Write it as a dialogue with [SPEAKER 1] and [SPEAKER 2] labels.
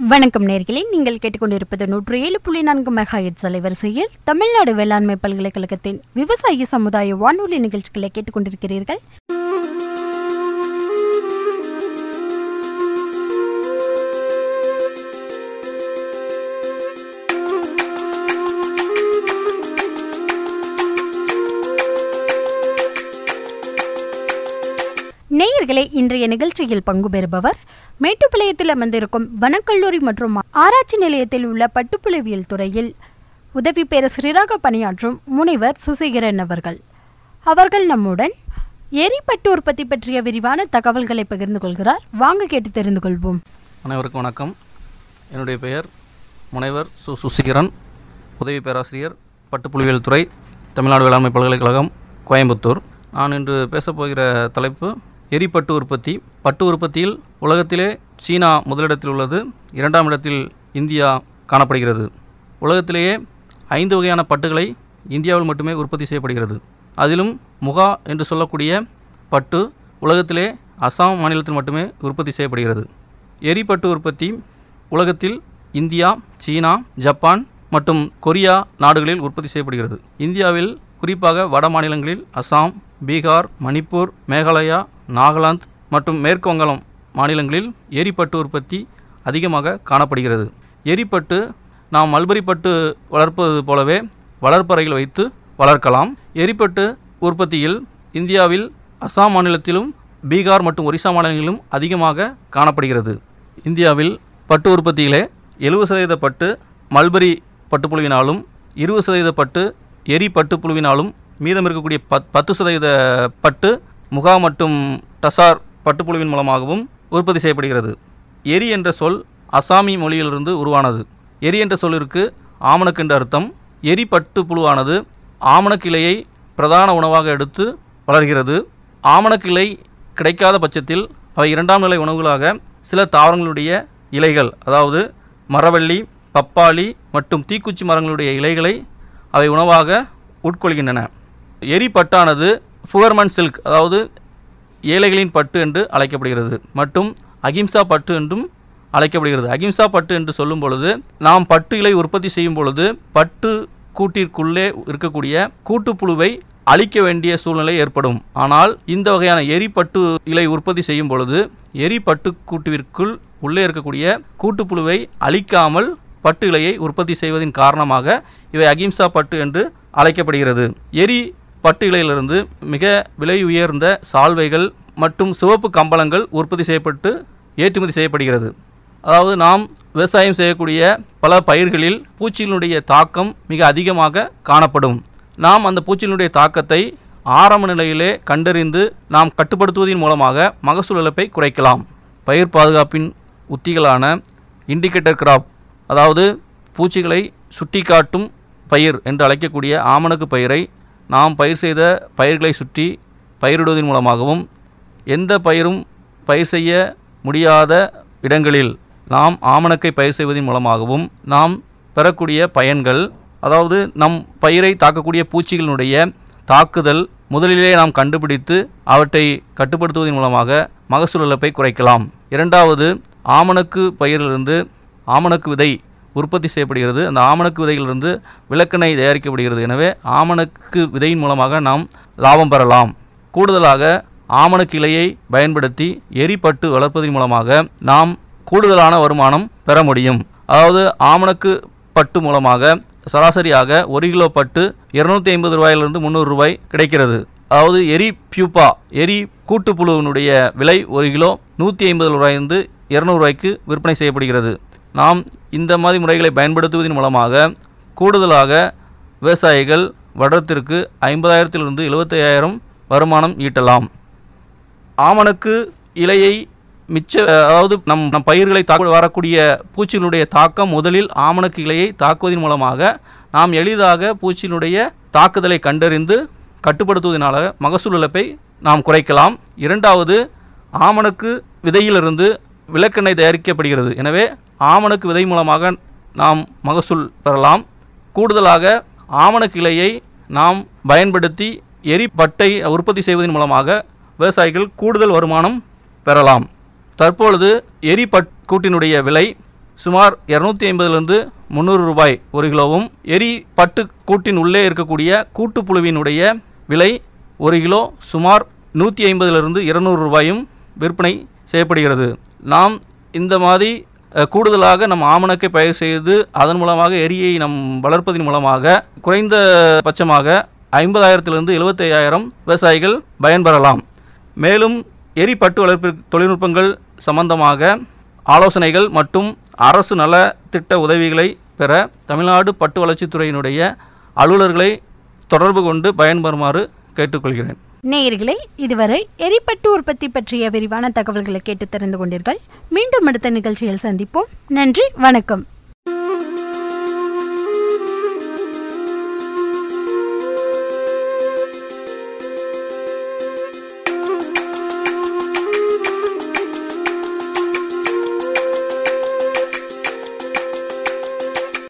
[SPEAKER 1] வணக்கம் நேர்களே நீங்கள் கேட்டுக்கொண்டிருப்பது நூற்று ஏழு புள்ளி நான்கு மெகா ஹெட்ஸ் அலைவரிசையில் தமிழ்நாடு வேளாண்மை பல்கலைக்கழகத்தின் விவசாய சமுதாய வானொலி நிகழ்ச்சிகளை கேட்டுக்கொண்டிருக்கிறீர்கள் நேயர்களே இன்றைய நிகழ்ச்சியில் பங்கு பெறுபவர் மேட்டுப்பாளையத்தில் அமர்ந்திருக்கும் வனக்கல்லூரி மற்றும் ஆராய்ச்சி நிலையத்தில் உள்ள பட்டுப்புலவியல் துறையில் உதவி பேரசிரியராக பணியாற்றும் முனைவர் சுசேகரன் அவர்கள் அவர்கள் நம்முடன் எரிபட்டு உற்பத்தி பற்றிய விரிவான தகவல்களை பகிர்ந்து கொள்கிறார் வாங்க கேட்டு தெரிந்து கொள்வோம்
[SPEAKER 2] அனைவருக்கும் வணக்கம் என்னுடைய பெயர் முனைவர் சு சுசிகிரன் உதவி பேராசிரியர் பட்டுப்புலிவியல் துறை தமிழ்நாடு வேளாண்மை பல்கலைக்கழகம் கோயம்புத்தூர் நான் இன்று பேசப்போகிற தலைப்பு எரிபட்டு உற்பத்தி பட்டு உற்பத்தியில் உலகத்திலே சீனா முதலிடத்தில் உள்ளது இரண்டாம் இடத்தில் இந்தியா காணப்படுகிறது உலகத்திலேயே ஐந்து வகையான பட்டுகளை இந்தியாவில் மட்டுமே உற்பத்தி செய்யப்படுகிறது அதிலும் முகா என்று சொல்லக்கூடிய பட்டு உலகத்திலே அசாம் மாநிலத்தில் மட்டுமே உற்பத்தி செய்யப்படுகிறது எரிபட்டு உற்பத்தி உலகத்தில் இந்தியா சீனா ஜப்பான் மற்றும் கொரியா நாடுகளில் உற்பத்தி செய்யப்படுகிறது இந்தியாவில் குறிப்பாக வட மாநிலங்களில் அசாம் பீகார் மணிப்பூர் மேகாலயா நாகாலாந்து மற்றும் மேற்கு வங்காளம் மாநிலங்களில் எரிபட்டு உற்பத்தி அதிகமாக காணப்படுகிறது எரிபட்டு நாம் மல்பரி பட்டு வளர்ப்பது போலவே வளர்ப்பறையில் வைத்து வளர்க்கலாம் எரிபட்டு உற்பத்தியில் இந்தியாவில் அசாம் மாநிலத்திலும் பீகார் மற்றும் ஒரிசா மாநிலங்களிலும் அதிகமாக காணப்படுகிறது இந்தியாவில் பட்டு உற்பத்தியிலே எழுபது சதவீத பட்டு மல்பரி பட்டுப்புழுவினாலும் இருபது சதவீத பட்டு எரி பட்டுப்புழுவினாலும் மீதம் இருக்கக்கூடிய பத் பத்து சதவீத பட்டு முகா மற்றும் டசார் பட்டுப்புழுவின் மூலமாகவும் உற்பத்தி செய்யப்படுகிறது எரி என்ற சொல் அசாமி மொழியிலிருந்து உருவானது எரி என்ற சொல்லிற்கு ஆமணக்கு என்ற அர்த்தம் எரி பட்டுப்புழுவானது ஆமணக்கிளையை பிரதான உணவாக எடுத்து வளர்கிறது ஆமணக்கிளை கிடைக்காத பட்சத்தில் அவை இரண்டாம் நிலை உணவுகளாக சில தாவரங்களுடைய இலைகள் அதாவது மரவள்ளி பப்பாளி மற்றும் தீக்குச்சி மரங்களுடைய இலைகளை அவை உணவாக உட்கொள்கின்றன எரி பட்டானது ஃபுவர்மன் சில்க் அதாவது ஏழைகளின் பட்டு என்று அழைக்கப்படுகிறது மற்றும் அகிம்சா பட்டு என்றும் அழைக்கப்படுகிறது அகிம்சா பட்டு என்று சொல்லும் பொழுது நாம் பட்டு இலை உற்பத்தி செய்யும் பொழுது பட்டு கூட்டிற்குள்ளே இருக்கக்கூடிய கூட்டுப்புழுவை அழிக்க வேண்டிய சூழ்நிலை ஏற்படும் ஆனால் இந்த வகையான எரிபட்டு இலை உற்பத்தி செய்யும் பொழுது எரிபட்டு கூட்டுவிற்குள் உள்ளே இருக்கக்கூடிய கூட்டுப்புழுவை அழிக்காமல் பட்டு இலையை உற்பத்தி செய்வதின் காரணமாக இவை அகிம்சா பட்டு என்று அழைக்கப்படுகிறது எரி பட்டு இலையிலிருந்து மிக விலை உயர்ந்த சால்வைகள் மற்றும் சிவப்பு கம்பளங்கள் உற்பத்தி செய்யப்பட்டு ஏற்றுமதி செய்யப்படுகிறது அதாவது நாம் விவசாயம் செய்யக்கூடிய பல பயிர்களில் பூச்சியினுடைய தாக்கம் மிக அதிகமாக காணப்படும் நாம் அந்த பூச்சியினுடைய தாக்கத்தை ஆரம்ப நிலையிலே கண்டறிந்து நாம் கட்டுப்படுத்துவதன் மூலமாக மகசூல் இழப்பை குறைக்கலாம் பயிர் பாதுகாப்பின் உத்திகளான இண்டிகேட்டர் கிராப் அதாவது பூச்சிகளை சுட்டிக்காட்டும் பயிர் என்று அழைக்கக்கூடிய ஆமணக்கு பயிரை நாம் பயிர் செய்த பயிர்களை சுற்றி பயிரிடுவதன் மூலமாகவும் எந்த பயிரும் பயிர் செய்ய முடியாத இடங்களில் நாம் ஆமணக்கை பயிர் செய்வதன் மூலமாகவும் நாம் பெறக்கூடிய பயன்கள் அதாவது நம் பயிரை தாக்கக்கூடிய பூச்சிகளினுடைய தாக்குதல் முதலிலே நாம் கண்டுபிடித்து அவற்றை கட்டுப்படுத்துவதன் மூலமாக மகசூல் இழப்பை குறைக்கலாம் இரண்டாவது ஆமணக்கு பயிரிலிருந்து ஆமணக்கு விதை உற்பத்தி செய்யப்படுகிறது அந்த ஆமணக்கு விதையிலிருந்து விளக்கெண்ணெய் தயாரிக்கப்படுகிறது எனவே ஆமணக்கு விதையின் மூலமாக நாம் லாபம் பெறலாம் கூடுதலாக ஆமணக்கு இலையை பயன்படுத்தி எரிபட்டு வளர்ப்பதன் மூலமாக நாம் கூடுதலான வருமானம் பெற முடியும் அதாவது ஆமணக்கு பட்டு மூலமாக சராசரியாக ஒரு கிலோ பட்டு இருநூத்தி ஐம்பது ரூபாயிலிருந்து முந்நூறு ரூபாய் கிடைக்கிறது அதாவது எரி பியூப்பா எரி கூட்டுப்புழுவினுடைய விலை ஒரு கிலோ நூற்றி ஐம்பது ரூபாயிலிருந்து இருநூறு ரூபாய்க்கு விற்பனை செய்யப்படுகிறது நாம் இந்த மாதிரி முறைகளை பயன்படுத்துவதன் மூலமாக கூடுதலாக விவசாயிகள் வருடத்திற்கு ஐம்பதாயிரத்திலிருந்து எழுபத்தையாயிரம் வருமானம் ஈட்டலாம் ஆமணக்கு இலையை மிச்ச அதாவது நம் நம் பயிர்களை தாக்க வரக்கூடிய பூச்சியினுடைய தாக்கம் முதலில் ஆமணக்கு இலையை தாக்குவதன் மூலமாக நாம் எளிதாக பூச்சியினுடைய தாக்குதலை கண்டறிந்து கட்டுப்படுத்துவதனால மகசூல் இழப்பை நாம் குறைக்கலாம் இரண்டாவது ஆமணக்கு விதையிலிருந்து விளக்கெண்ணெய் தயாரிக்கப்படுகிறது எனவே ஆமணக்கு விதை மூலமாக நாம் மகசூல் பெறலாம் கூடுதலாக ஆமணக்கு இலையை நாம் பயன்படுத்தி எரிபட்டை உற்பத்தி செய்வதன் மூலமாக விவசாயிகள் கூடுதல் வருமானம் பெறலாம் தற்பொழுது எரிபட் கூட்டினுடைய விலை சுமார் இரநூத்தி ஐம்பதுலேருந்து முந்நூறு ரூபாய் ஒரு கிலோவும் எரி பட்டு கூட்டின் உள்ளே இருக்கக்கூடிய கூட்டுப்புழுவினுடைய விலை ஒரு கிலோ சுமார் நூற்றி ஐம்பதுலேருந்து இருநூறு ரூபாயும் விற்பனை செய்யப்படுகிறது நாம் இந்த மாதிரி அஹ், கூடுதலாக நம் ஆமணக்கை பயிர் செய்து அதன் மூலமாக எரியை நம் வளர்ப்பதன் மூலமாக குறைந்த பட்சமாக ஐம்பதாயிரத்திலிருந்து எழுபத்தையாயிரம் விவசாயிகள் பயன்பெறலாம் மேலும் எரி பட்டு வளர்ப்பு தொழில்நுட்பங்கள் சம்பந்தமாக ஆலோசனைகள் மற்றும் அரசு நல திட்ட உதவிகளை பெற தமிழ்நாடு பட்டு வளர்ச்சித்துறையினுடைய அலுவலர்களை தொடர்பு கொண்டு பயன்பெறுமாறு கேட்டுக்கொள்கிறேன்
[SPEAKER 1] நேயர்களே இதுவரை எரிப்பட்டு உற்பத்தி பற்றிய விரிவான தகவல்களை கேட்டு தெரிந்து கொண்டீர்கள் மீண்டும் அடுத்த நிகழ்ச்சியில் சந்திப்போம் நன்றி வணக்கம்